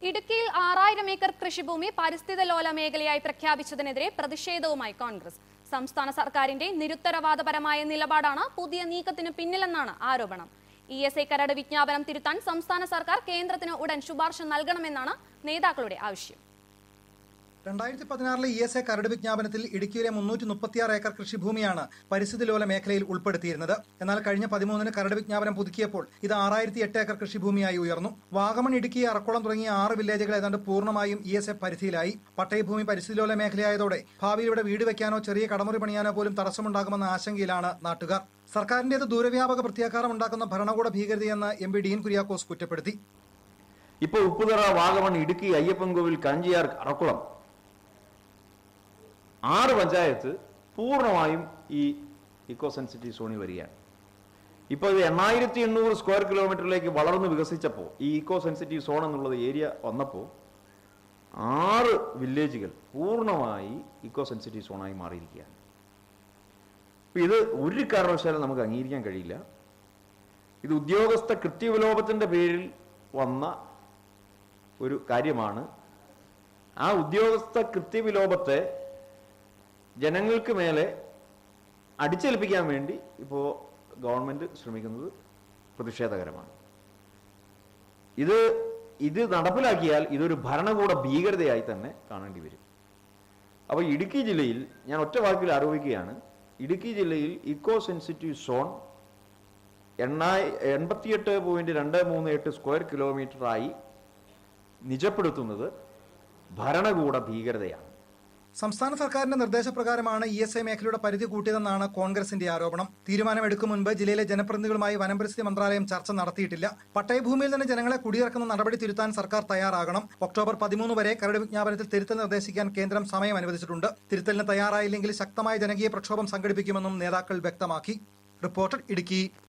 ഇടുക്കിയിൽ ആറായിരം ഏക്കർ കൃഷിഭൂമി പരിസ്ഥിതി ലോല മേഖലയായി പ്രഖ്യാപിച്ചതിനെതിരെ പ്രതിഷേധവുമായി കോൺഗ്രസ് സംസ്ഥാന സർക്കാരിന്റെ നിരുത്തരവാദപരമായ നിലപാടാണ് പുതിയ നീക്കത്തിന് പിന്നിലെന്നാണ് ആരോപണം ഇ എസ് ഐ കരട് വിജ്ഞാപനം തിരുത്താൻ സംസ്ഥാന സർക്കാർ കേന്ദ്രത്തിന് ഉടൻ ശുപാർശ നൽകണമെന്നാണ് നേതാക്കളുടെ ആവശ്യം രണ്ടായിരത്തി പതിനാറിലെ ഇ എസ് എ കരട് വിജ്ഞാപനത്തിൽ ഇടുക്കിയിലെ മുന്നൂറ്റി മുപ്പത്തിയാറ് ഏക്കർ കൃഷിഭൂമിയാണ് പരിസ്ഥിതി ലോല മേഖലയിൽ ഉൾപ്പെടുത്തിയിരുന്നത് എന്നാൽ കഴിഞ്ഞ പതിമൂന്നിന് കരട് വിജ്ഞാപനം പുതുക്കിയപ്പോൾ ഇത് ആറായിരത്തി എട്ട് ഏക്കർ കൃഷിഭൂമിയായി ഉയർന്നു വാഗമൺ ഇടുക്കി അറക്കുളം തുടങ്ങിയ ആറ് വില്ലേജുകൾ ഏതാണ്ട് പൂർണ്ണമായും ഇ എസ് എ പരിധിയിലായി പട്ടയഭൂമി പരിസ്ഥിതി ലോല മേഖലയായതോടെ ഭാവിയിൽ ഇവിടെ വീട് വെക്കാനോ ചെറിയ കടമുറി പണിയാനോ പോലും തടസ്സമുണ്ടാകുമെന്ന ആശങ്കയിലാണ് നാട്ടുകാർ സർക്കാരിന്റേത് ദൂരവ്യാപക പ്രത്യാഘാതം ഉണ്ടാക്കുന്ന ഭരണകൂട ഭീകരതയെന്ന് എം പി ഡീൻ കുര്യാക്കോസ് കുറ്റപ്പെടുത്തി ഇപ്പോൾ ഉപ്പുതറ വാഗമൺ ഇടുക്കി അയ്യപ്പൻകോവിൽ കഞ്ചിയാർ അറക്കുളം ആറ് പഞ്ചായത്ത് പൂർണ്ണമായും ഈ ഇക്കോ സെൻസിറ്റീവ് സോണിൽ വരികയാണ് ഇപ്പോൾ ഇത് എണ്ണായിരത്തി എണ്ണൂറ് സ്ക്വയർ കിലോമീറ്ററിലേക്ക് വളർന്ന് വികസിച്ചപ്പോൾ ഈ ഇക്കോ സെൻസിറ്റീവ് സോൺ എന്നുള്ളത് ഏരിയ വന്നപ്പോൾ ആറ് വില്ലേജുകൾ പൂർണ്ണമായി ഇക്കോ സെൻസിറ്റീവ് സോണായി മാറിയിരിക്കുകയാണ് അപ്പോൾ ഇത് ഒരു കാരണവശാലും നമുക്ക് അംഗീകരിക്കാൻ കഴിയില്ല ഇത് ഉദ്യോഗസ്ഥ കൃത്യവിലോപത്തിൻ്റെ പേരിൽ വന്ന ഒരു കാര്യമാണ് ആ ഉദ്യോഗസ്ഥ കൃത്യവിലോപത്തെ ജനങ്ങൾക്ക് മേലെ അടിച്ചേൽപ്പിക്കാൻ വേണ്ടി ഇപ്പോൾ ഗവൺമെന്റ് ശ്രമിക്കുന്നത് പ്രതിഷേധകരമാണ് ഇത് ഇത് നടപ്പിലാക്കിയാൽ ഇതൊരു ഭരണകൂട ഭീകരതയായി തന്നെ കാണേണ്ടി വരും അപ്പോൾ ഇടുക്കി ജില്ലയിൽ ഞാൻ ഒറ്റ വാക്കിൽ ആരോപിക്കുകയാണ് ഇടുക്കി ജില്ലയിൽ ഇക്കോ സെൻസിറ്റീവ് സോൺ എണ്ണായി എൺപത്തിയെട്ട് പോയിന്റ് രണ്ട് മൂന്ന് എട്ട് സ്ക്വയർ കിലോമീറ്ററായി നിജപ്പെടുത്തുന്നത് ഭരണകൂട ഭീകരതയാണ് സംസ്ഥാന സർക്കാരിന്റെ നിർദ്ദേശപ്രകാരമാണ് ഇ എസ് ഐ മേഖലയുടെ പരിധി കൂട്ടിയതെന്നാണ് കോൺഗ്രസിന്റെ ആരോപണം തീരുമാനമെടുക്കും മുൻപ് ജില്ലയിലെ ജനപ്രതിനിധികളുമായി വനംപരിസ്ഥിതി മന്ത്രാലയം ചർച്ച നടത്തിയിട്ടില്ല പട്ടയഭൂമിയിൽ നിന്ന് ജനങ്ങളെ കുടിയിറക്കുന്ന നടപടി തിരുത്താൻ സർക്കാർ തയ്യാറാകണം ഒക്ടോബർ പതിമൂന്ന് വരെ കരട് വിജ്ഞാപനത്തിൽ തിരുത്തൽ നിർദ്ദേശിക്കാൻ കേന്ദ്രം സമയം അനുവദിച്ചിട്ടുണ്ട് തിരുത്തലിന് തയ്യാറായില്ലെങ്കിൽ ശക്തമായ ജനകീയ പ്രക്ഷോഭം സംഘടിപ്പിക്കുമെന്നും നേതാക്കൾ വ്യക്തമാക്കി റിപ്പോർട്ടർ ഇടുക്കി